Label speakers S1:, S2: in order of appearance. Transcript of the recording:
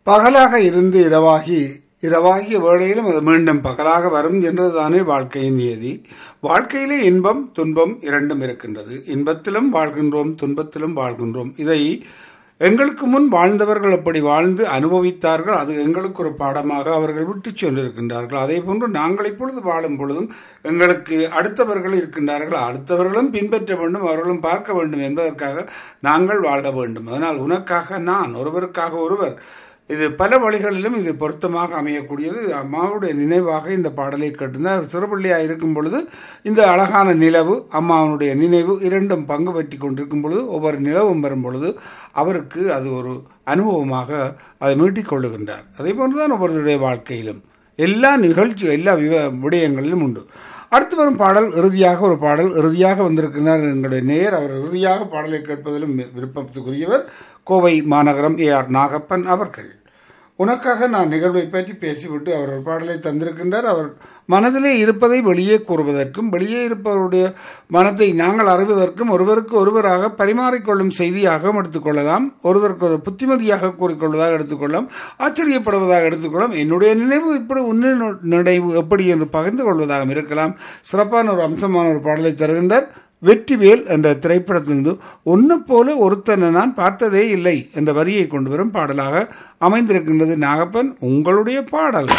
S1: பகலாக இருந்து இரவாகி இரவாகிய வேளையிலும் அது மீண்டும் பகலாக வரும் என்றதுதானே வாழ்க்கையின் நியதி வாழ்க்கையிலே இன்பம் துன்பம் இரண்டும் இருக்கின்றது இன்பத்திலும் வாழ்கின்றோம் துன்பத்திலும் வாழ்கின்றோம் இதை எங்களுக்கு முன் வாழ்ந்தவர்கள் அப்படி வாழ்ந்து அனுபவித்தார்கள் அது எங்களுக்கு ஒரு பாடமாக அவர்கள் விட்டு சென்றிருக்கின்றார்கள் அதே போன்று நாங்கள் இப்பொழுது வாழும் பொழுதும் எங்களுக்கு அடுத்தவர்கள் இருக்கின்றார்கள் அடுத்தவர்களும் பின்பற்ற வேண்டும் அவர்களும் பார்க்க வேண்டும் என்பதற்காக நாங்கள் வாழ வேண்டும் அதனால் உனக்காக நான் ஒருவருக்காக ஒருவர் இது பல வழிகளிலும் இது பொருத்தமாக அமையக்கூடியது அம்மாவுடைய நினைவாக இந்த பாடலை கேட்டிருந்தார் சிறுபிள்ளையாக இருக்கும் பொழுது இந்த அழகான நிலவு அம்மாவனுடைய நினைவு இரண்டும் பங்கு பற்றி கொண்டிருக்கும் பொழுது ஒவ்வொரு நிலவும் வரும் பொழுது அவருக்கு அது ஒரு அனுபவமாக அதை மீட்டிக் கொள்ளுகின்றார் அதே போன்றுதான் ஒவ்வொருவருடைய வாழ்க்கையிலும் எல்லா நிகழ்ச்சி எல்லா விவ விடயங்களிலும் உண்டு அடுத்து வரும் பாடல் இறுதியாக ஒரு பாடல் இறுதியாக வந்திருக்கிறார் எங்களுடைய நேர் அவர் இறுதியாக பாடலை கேட்பதிலும் விருப்பத்துக்குரியவர் கோவை மாநகரம் ஏ ஆர் நாகப்பன் அவர்கள் உனக்காக நான் நிகழ்வை பற்றி பேசிவிட்டு அவர் ஒரு பாடலை தந்திருக்கின்றார் அவர் மனதிலே இருப்பதை வெளியே கூறுவதற்கும் வெளியே இருப்பவருடைய மனத்தை நாங்கள் அறிவதற்கும் ஒருவருக்கு ஒருவராக பரிமாறிக்கொள்ளும் செய்தியாகவும் எடுத்துக்கொள்ளலாம் ஒருவருக்கு ஒரு புத்திமதியாக கூறிக்கொள்வதாக எடுத்துக்கொள்ளலாம் ஆச்சரியப்படுவதாக எடுத்துக்கொள்ளலாம் என்னுடைய நினைவு இப்படி உன்னின் நினைவு எப்படி என்று பகிர்ந்து கொள்வதாகவும் இருக்கலாம் சிறப்பான ஒரு அம்சமான ஒரு பாடலை தருகின்றார் வெற்றிவேல் என்ற திரைப்படத்திலிருந்து ஒன்று போல ஒருத்தனை நான் பார்த்ததே இல்லை என்ற வரியை கொண்டு வரும் பாடலாக அமைந்திருக்கின்றது நாகப்பன் உங்களுடைய பாடல்